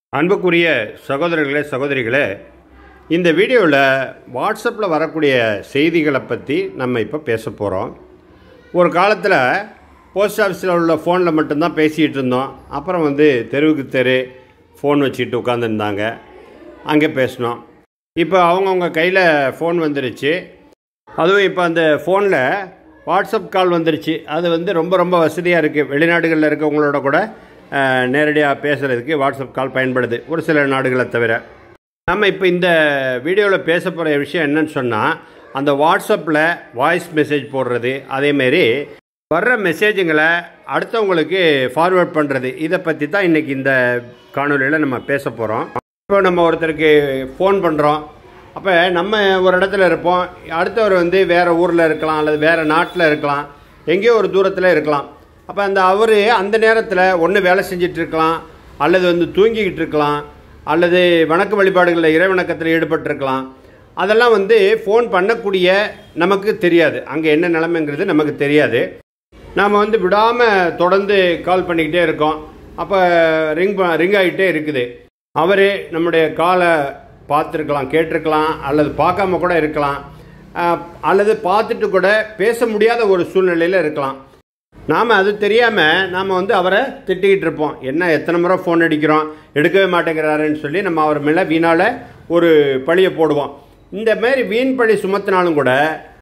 அன்புக்குரிய சகோதரர்களே சகோதரிகளே இந்த வீடியோவில் வாட்ஸ்அப்பில் வரக்கூடிய செய்திகளை பற்றி நம்ம இப்போ பேச போகிறோம் ஒரு காலத்தில் போஸ்ட் ஆஃபீஸில் உள்ள ஃபோனில் மட்டும்தான் பேசிகிட்டு இருந்தோம் அப்புறம் வந்து தெருவுக்கு தெரு ஃபோன் வச்சுட்டு உட்காந்துருந்தாங்க அங்கே பேசினோம் இப்போ அவங்கவுங்க கையில் ஃபோன் வந்துருச்சு அதுவும் இப்போ அந்த ஃபோனில் வாட்ஸ்அப் கால் வந்துருச்சு அது வந்து ரொம்ப ரொம்ப வசதியாக இருக்குது வெளிநாடுகளில் இருக்கவங்களோட கூட நேரடியாக பேசுகிறதுக்கு வாட்ஸ்அப் கால் பயன்படுது ஒரு சில நாடுகளை தவிர நம்ம இப்போ இந்த வீடியோவில் பேச போகிற விஷயம் என்னன்னு சொன்னால் அந்த வாட்ஸ்அப்பில் வாய்ஸ் மெசேஜ் போடுறது அதேமாரி வர்ற மெசேஜுங்களை அடுத்தவங்களுக்கு ஃபார்வேர்ட் பண்ணுறது இதை பற்றி தான் இன்றைக்கி இந்த காணொலியில் நம்ம பேச போகிறோம் இப்போ நம்ம ஒருத்தருக்கு ஃபோன் பண்ணுறோம் அப்போ நம்ம ஒரு இடத்துல இருப்போம் அடுத்தவர் வந்து வேறு ஊரில் இருக்கலாம் அல்லது வேறு நாட்டில் இருக்கலாம் எங்கேயோ ஒரு தூரத்தில் இருக்கலாம் அப்போ அந்த அவர் அந்த நேரத்தில் ஒன்று வேலை செஞ்சிட்டு இருக்கலாம் அல்லது வந்து தூங்கிக்கிட்டு இருக்கலாம் அல்லது வணக்க வழிபாடுகளில் இறைவணக்கத்தில் ஈடுபட்டிருக்கலாம் அதெல்லாம் வந்து ஃபோன் பண்ணக்கூடிய நமக்கு தெரியாது அங்கே என்ன நிலைமைங்கிறது நமக்கு தெரியாது நாம் வந்து விடாமல் தொடர்ந்து கால் பண்ணிக்கிட்டே இருக்கோம் அப்போ ரிங் ரிங் ஆகிட்டே இருக்குது அவர் நம்முடைய காலை பார்த்துருக்கலாம் கேட்டிருக்கலாம் அல்லது பார்க்காம கூட இருக்கலாம் அல்லது பார்த்துட்டு கூட பேச முடியாத ஒரு சூழ்நிலையில் இருக்கலாம் நாம் அது தெரியாமல் நாம் வந்து அவரை திட்டிக்கிட்டு இருப்போம் என்ன எத்தனை முறை ஃபோன் அடிக்கிறோம் எடுக்கவே மாட்டேங்கிறாருன்னு சொல்லி நம்ம அவர் மேலே வீணால் ஒரு பழியை போடுவோம் இந்த மாதிரி வீண் பழி சுமத்தினாலும் கூட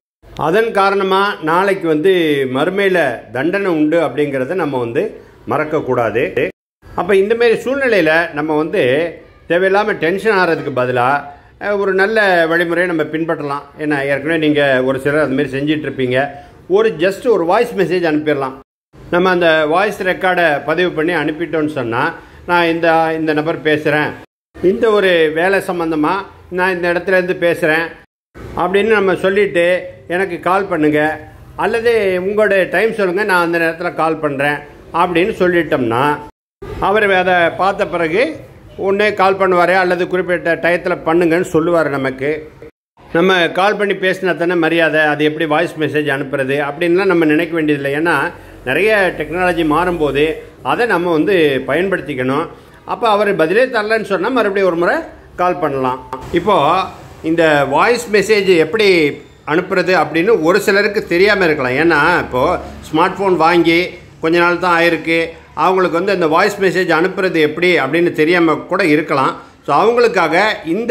அதன் காரணமாக நாளைக்கு வந்து மறுமையில் தண்டனை உண்டு அப்படிங்கிறத நம்ம வந்து மறக்கக்கூடாது அப்போ இந்தமாரி சூழ்நிலையில் நம்ம வந்து தேவையில்லாமல் டென்ஷன் ஆகிறதுக்கு பதிலாக ஒரு நல்ல வழிமுறையை நம்ம பின்பற்றலாம் ஏன்னா ஏற்கனவே நீங்கள் ஒரு சிலர் அதுமாரி செஞ்சிட்ருப்பீங்க ஒரு ஜஸ்ட் ஒரு வாய்ஸ் மெசேஜ் அனுப்பிடலாம் நம்ம அந்த வாய்ஸ் ரெக்கார்டை பதிவு பண்ணி அனுப்பிட்டோன்னு சொன்னால் நான் இந்த இந்த நபர் பேசுகிறேன் இந்த ஒரு வேலை சம்மந்தமாக நான் இந்த இடத்துலேருந்து பேசுகிறேன் அப்படின்னு நம்ம சொல்லிவிட்டு எனக்கு கால் பண்ணுங்கள் அல்லது உங்களுடைய டைம் சொல்லுங்கள் நான் அந்த நேரத்தில் கால் பண்ணுறேன் அப்படின்னு சொல்லிட்டோம்னா அவர் அதை பார்த்த பிறகு உடனே கால் பண்ணுவார் அல்லது குறிப்பிட்ட டயத்தில் பண்ணுங்கன்னு சொல்லுவார் நமக்கு நம்ம கால் பண்ணி பேசினா தானே மரியாதை அது எப்படி வாய்ஸ் மெசேஜ் அனுப்புறது அப்படின்லாம் நம்ம நினைக்க வேண்டியதில்லை ஏன்னா நிறைய டெக்னாலஜி மாறும்போது அதை நம்ம வந்து பயன்படுத்திக்கணும் அப்போ அவர் பதிலே தரலன்னு சொன்னால் மறுபடியும் ஒரு முறை கால் பண்ணலாம் இப்போது இந்த வாய்ஸ் மெசேஜ் எப்படி அனுப்புறது அப்படின்னு ஒரு சிலருக்கு தெரியாமல் இருக்கலாம் ஏன்னா இப்போது ஸ்மார்ட் ஃபோன் வாங்கி கொஞ்ச நாள் தான் ஆயிருக்கு அவங்களுக்கு வந்து அந்த வாய்ஸ் மெசேஜ் அனுப்புறது எப்படி அப்படின்னு தெரியாமல் கூட இருக்கலாம் ஸோ அவங்களுக்காக இந்த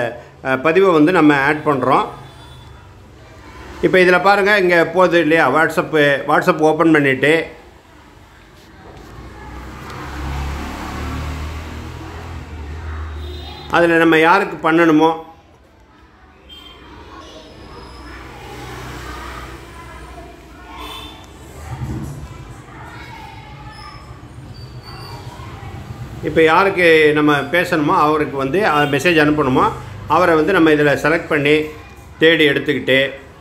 பதிவை வந்து நம்ம ஆட் பண்ணுறோம் இப்போ இதில் பாருங்கள் இங்கே போகுது இல்லையா வாட்ஸ்அப்பு வாட்ஸ்அப் ஓப்பன் பண்ணிவிட்டு அதில் நம்ம யாருக்கு பண்ணணுமோ இப்போ யாருக்கு நம்ம பேசணுமோ அவருக்கு வந்து மெசேஜ் அனுப்பணுமோ அவரை வந்து நம்ம இதில் செலக்ட் பண்ணி தேடி எடுத்துக்கிட்டு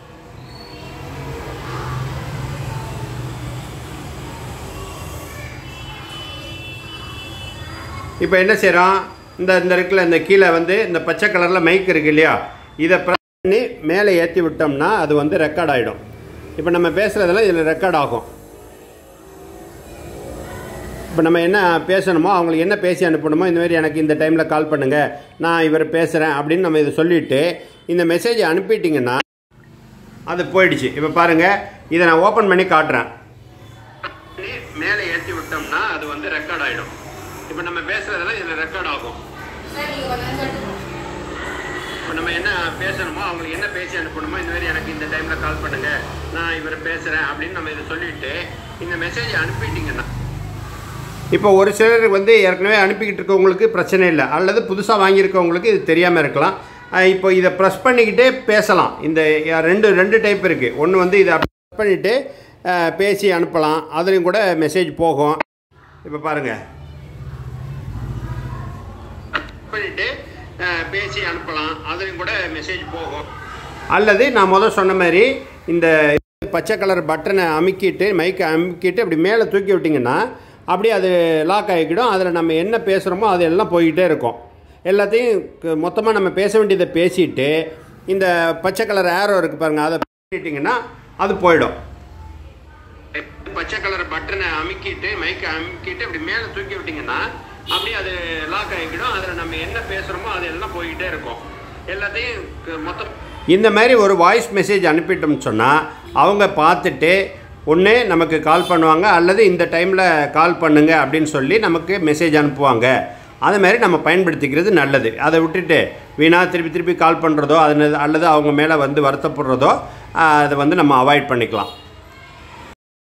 இப்போ என்ன செய்கிறோம் இந்த இந்த இருக்குல்ல இந்த கீழே வந்து இந்த பச்சை கலரில் மைக் இருக்கு இல்லையா இதை ப்ரெஸ் பண்ணி மேலே ஏற்றி விட்டோம்னா அது வந்து ரெக்கார்ட் ஆகிடும் இப்போ நம்ம பேசுகிறதெல்லாம் இதில் ரெக்கார்ட் ஆகும் இப்போ நம்ம என்ன பேசணுமோ அவங்களுக்கு என்ன பேசி அனுப்பணுமோ இந்தமாரி எனக்கு இந்த டைமில் கால் பண்ணுங்கள் நான் இவர் பேசுகிறேன் அப்படின்னு நம்ம இதை சொல்லிவிட்டு இந்த மெசேஜை அனுப்பிட்டிங்கன்னா அது போயிடுச்சு இப்போ பாருங்கள் இதை நான் ஓப்பன் பண்ணி காட்டுறேன் மேலே ஏற்றி விட்டோம்னா அது வந்து ரெக்கார்ட் ஆகிடும் இப்போ நம்ம பேசுகிறதெல்லாம் இதில் ரெக்கார்ட் ஆகும் இப்போ நம்ம என்ன பேசணுமோ அவங்களுக்கு என்ன பேசி அனுப்பணுமோ இந்த மாதிரி எனக்கு இந்த டைமில் கால் பண்ணுங்கள் நான் இவர் பேசுகிறேன் அப்படின்னு நம்ம இதை சொல்லிவிட்டு இந்த மெசேஜை அனுப்பிட்டிங்கன்னா இப்போ ஒரு சிலர் வந்து ஏற்கனவே அனுப்பிக்கிட்டு இருக்கவங்களுக்கு பிரச்சனை இல்லை அல்லது புதுசாக வாங்கியிருக்கவங்களுக்கு இது தெரியாமல் இருக்கலாம் இப்போ இதை ப்ரெஸ் பண்ணிக்கிட்டே பேசலாம் இந்த ரெண்டு ரெண்டு டைப் இருக்குது ஒன்று வந்து இதை ப்ரெஸ் பண்ணிவிட்டு பேசி அனுப்பலாம் அதுலேயும் கூட மெசேஜ் போகும் இப்போ பாருங்கள் பண்ணிவிட்டு பேசி அனுப்பலாம் அதுலேயும் கூட மெசேஜ் போகும் அல்லது நான் முதல் சொன்ன மாதிரி இந்த பச்சை கலர் பட்டனை அமுக்கிட்டு மைக்கை அமுக்கிட்டு அப்படி மேலே தூக்கி விட்டிங்கன்னா அப்படியே அது லாக் ஆகிக்கிடும் அதில் நம்ம என்ன பேசுகிறோமோ அது எல்லாம் போய்கிட்டே இருக்கும் எல்லாத்தையும் மொத்தமாக நம்ம பேச வேண்டியதை பேசிட்டு இந்த பச்சை கலர் ஏரோ இருக்குது பாருங்கள் அதை பண்ணிட்டிங்கன்னா அது போயிடும் பச்சை கலர் பட்டனை அமுக்கிட்டு மைக்கை அமுக்கிட்டு அப்படி மேலே தூக்கி விட்டிங்கன்னா அப்படியே அது லாக் ஆகிக்கிடும் அதில் நம்ம என்ன பேசுகிறோமோ அது எல்லாம் போய்கிட்டே இருக்கும் எல்லாத்தையும் க- மொத்தம் இந்த மாதிரி ஒரு வாய்ஸ் மெசேஜ் அனுப்பிட்டோம்னு சொன்னால் அவங்க பார்த்துட்டு ஒன்று நமக்கு கால் பண்ணுவாங்க அல்லது இந்த டைமில் கால் பண்ணுங்க அப்படின்னு சொல்லி நமக்கு மெசேஜ் அனுப்புவாங்க அது மாதிரி நம்ம பயன்படுத்திக்கிறது நல்லது அதை விட்டுட்டு வீணாக திருப்பி திருப்பி கால் பண்ணுறதோ அது அல்லது அவங்க மேலே வந்து வருத்தப்படுறதோ ஆஹ், அதை வந்து நம்ம அவாய்ட் பண்ணிக்கலாம்